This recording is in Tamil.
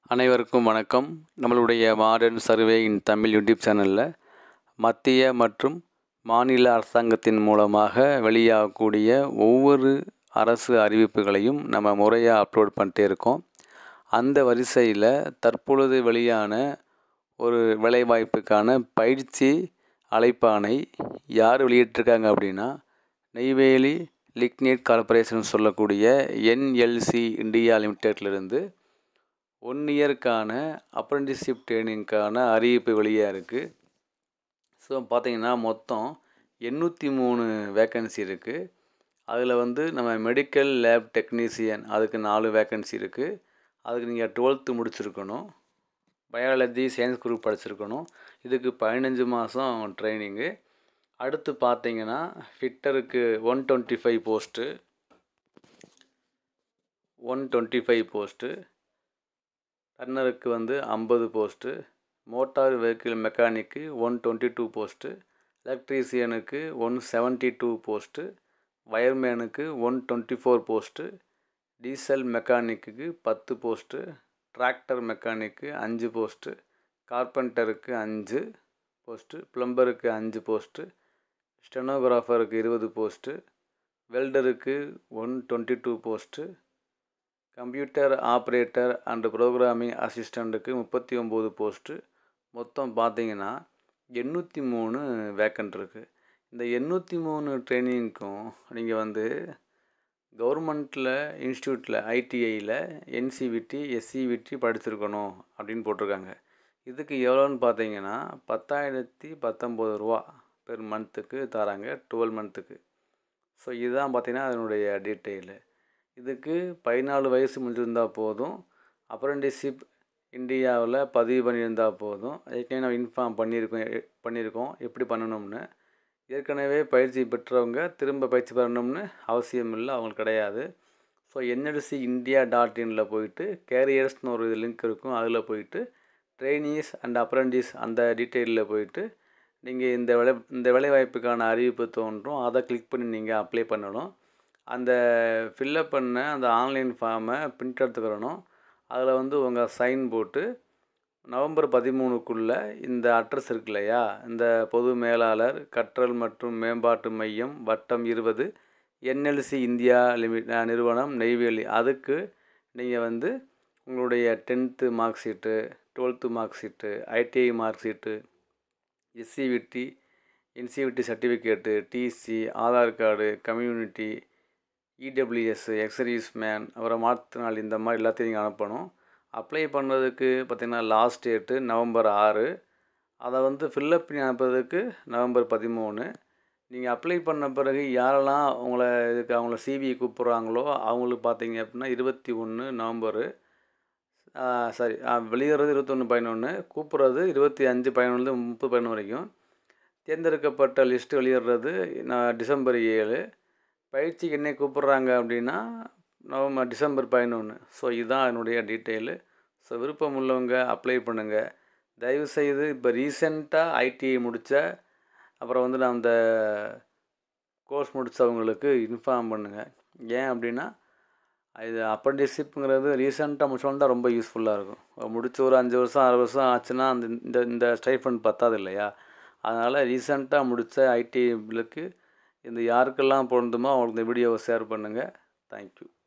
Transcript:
அனைவருக்கும் வணக்கம் நம்மளுடைய modern survey in Tamil YouTube சேனலில் மத்திய மற்றும் மாநில அரசாங்கத்தின் மூலமாக வெளியாகக்கூடிய ஒவ்வொரு அரசு அறிவிப்புகளையும் நம்ம முறையாக அப்லோட் பண்ணிட்டே இருக்கோம் அந்த வரிசையில் தற்பொழுது வெளியான ஒரு வேலைவாய்ப்புக்கான பயிற்சி அழைப்பானை யார் வெளியிட்டிருக்காங்க அப்படின்னா நெய்வேலி லிக்னேட் கார்ப்பரேஷன் சொல்லக்கூடிய என்எல்சி இந்தியா லிமிடெட்லேருந்து ஒன் இயர்க்கான அப்ரெண்டிஸ்ஷிப் ட்ரைனிங்க்கான அறிவிப்பு வெளியாக இருக்குது ஸோ பார்த்தீங்கன்னா மொத்தம் எண்ணூற்றி மூணு வேக்கன்சி இருக்குது அதில் வந்து நம்ம மெடிக்கல் லேப் டெக்னீசியன் அதுக்கு நாலு வேக்கன்சி இருக்குது அதுக்கு நீங்கள் டுவெல்த்து முடிச்சிருக்கணும் பயாலஜி சயின்ஸ் குரூப் படிச்சிருக்கணும் இதுக்கு பதினஞ்சு மாதம் ட்ரைனிங்கு அடுத்து பார்த்தீங்கன்னா ஃபிட்டருக்கு one twenty five post one twenty five post டர்னருக்கு வந்து ஐம்பது போஸ்ட்டு மோட்டார் வெஹிக்கிள் மெக்கானிக்கு ஒன் டுவெண்ட்டி டூ போஸ்ட்டு எலக்ட்ரீசியனுக்கு ஒன் செவன்ட்டி டூ போஸ்ட்டு வயர்மேனுக்கு one twenty four post diesel மெக்கானிக்கு பத்து போஸ்ட்டு டிராக்டர் மெக்கானிக்கு அஞ்சு போஸ்ட்டு கார்பெண்டருக்கு அஞ்சு போஸ்ட்டு ப்ளம்பருக்கு அஞ்சு போஸ்ட்டு ஸ்டெனோகிராஃபருக்கு இருபது போஸ்ட்டு வெல்டருக்கு one twenty two post computer operator and programming அசிஸ்டண்ட்டுக்கு முப்பத்தி ஒம்பது போஸ்ட்டு மொத்தம் பார்த்தீங்கன்னா எண்ணூற்றி மூணு வேக்கண்ட் இருக்குது இந்த எண்ணூற்றி மூணு ட்ரைனிங்க்கும் நீங்கள் வந்து கவர்மெண்ட்டில் இன்ஸ்டியூட்டில் ஐடிஐயில் என்சிவிடி எஸ்சிவிடி படிச்சிருக்கணும் அப்படின்னு போட்டிருக்காங்க இதுக்கு எவ்வளோன்னு பார்த்தீங்கன்னா பத்தாயிரத்தி பத்தொம்பது ரூபா பெர் மந்த்துக்கு தராங்க டுவெல் மந்த்துக்கு ஸோ இதுதான் பார்த்தீங்கன்னா அதனுடைய டீட்டெயிலு இதுக்கு பதினாலு வயசு முடிஞ்சிருந்தால் போதும் அப்ரெண்டிஸ்ஷிப் இந்தியாவில் பதிவு பண்ணியிருந்தால் போதும் ஏற்கனவே நம்ம இன்ஃபார்ம் பண்ணியிருக்கோம் பண்ணியிருக்கோம் எப்படி பண்ணணும்னு ஏற்கனவே பயிற்சி பெற்றவங்க திரும்ப பயிற்சி பெறணும்னு அவசியம் இல்லை அவங்களுக்கு கிடையாது ஸோ என்எல்சி இந்தியா டாட் இனில் போயிட்டு கேரியர்ஸ்னு ஒரு லிங்க் இருக்கும் அதில் போயிட்டு ட்ரெயினிஸ் அண்ட் அப்ரெண்டிஸ் அந்த டீட்டெயிலில் போயிட்டு நீங்கள் இந்த வேலை இந்த வேலைவாய்ப்புக்கான அறிவிப்பு தோன்றும் அதை கிளிக் பண்ணி நீங்கள் அப்ளை பண்ணணும் அந்த ஃபில்லப் பண்ண அந்த ஆன்லைன் ஃபார்மை பிரிண்ட் எடுத்துக்கிறணும் அதில் வந்து உங்கள் சைன் போட்டு நவம்பர் பதிமூணுக்குள்ளே இந்த அட்ரஸ் இருக்கு இல்லையா இந்த பொது மேலாளர் கற்றல் மற்றும் மேம்பாட்டு மையம் வட்டம் இருபது என்எல்சி இந்தியா லிமிட் நிறுவனம் நெய்வேலி அதுக்கு நீங்கள் வந்து உங்களுடைய tenth mark sheet twelfth mark sheet ITI mark sheet SCVT NCVT certificate TC Aadhaar card community EWS ex service man அப்புறம் மாற்றுத்திறனாளி இந்த மாதிரி எல்லாத்தையும் நீங்கள் அனுப்பணும் அப்ளை பண்ணுறதுக்கு பார்த்திங்கன்னா லாஸ்ட் டேட்டு நவம்பர் ஆறு அதை வந்து ஃபில்லப் பண்ணி அனுப்புறதுக்கு நவம்பர் பதிமூணு நீங்கள் அப்ளை பண்ண பிறகு யாரெல்லாம் உங்களை இதுக்கு அவங்கள சிவி கூப்பிட்றாங்களோ அவங்களுக்கு பார்த்தீங்க அப்படின்னா இருபத்தி ஒன்று நவம்பரு சாரி வெளியேறது இருபத்தொன்று பதினொன்று கூப்பிட்றது இருபத்தி அஞ்சு பதினொன்று முப்பது பதினொன்று வரைக்கும் தேர்ந்தெடுக்கப்பட்ட லிஸ்ட்டு வெளியிடுறது நான் டிசம்பர் ஏழு பயிற்சிக்கு என்ன கூப்பிட்றாங்க அப்படின்னா நவம்பர் டிசம்பர் பதினொன்று ஸோ இதுதான் என்னுடைய டீட்டெயிலு ஸோ விருப்பம் உள்ளவங்க அப்ளை பண்ணுங்கள் தயவுசெய்து இப்போ ரீசெண்டாக ஐடிஐ முடித்த அப்புறம் வந்து நான் அந்த கோர்ஸ் முடித்தவங்களுக்கு இன்ஃபார்ம் பண்ணுங்கள் ஏன் அப்படின்னா இது அப்ரண்டிஸ்ஷிப்புங்கிறது ரீசெண்டாக முடிச்சோன்னு தான் ரொம்ப யூஸ்ஃபுல்லாக இருக்கும் முடிச்ச ஒரு அஞ்சு வருஷம் ஆறு வருஷம் ஆச்சுன்னா அந்த இந்த இந்த ஸ்டைஃபண்ட் பத்தாது இல்லையா அதனால் ரீசெண்டாக முடித்த ஐடிஐகளுக்கு இந்த யாருக்கெல்லாம் பொருந்துமோ அவங்களுக்கு இந்த வீடியோவை ஷேர் பண்ணுங்கள் தேங்க்யூ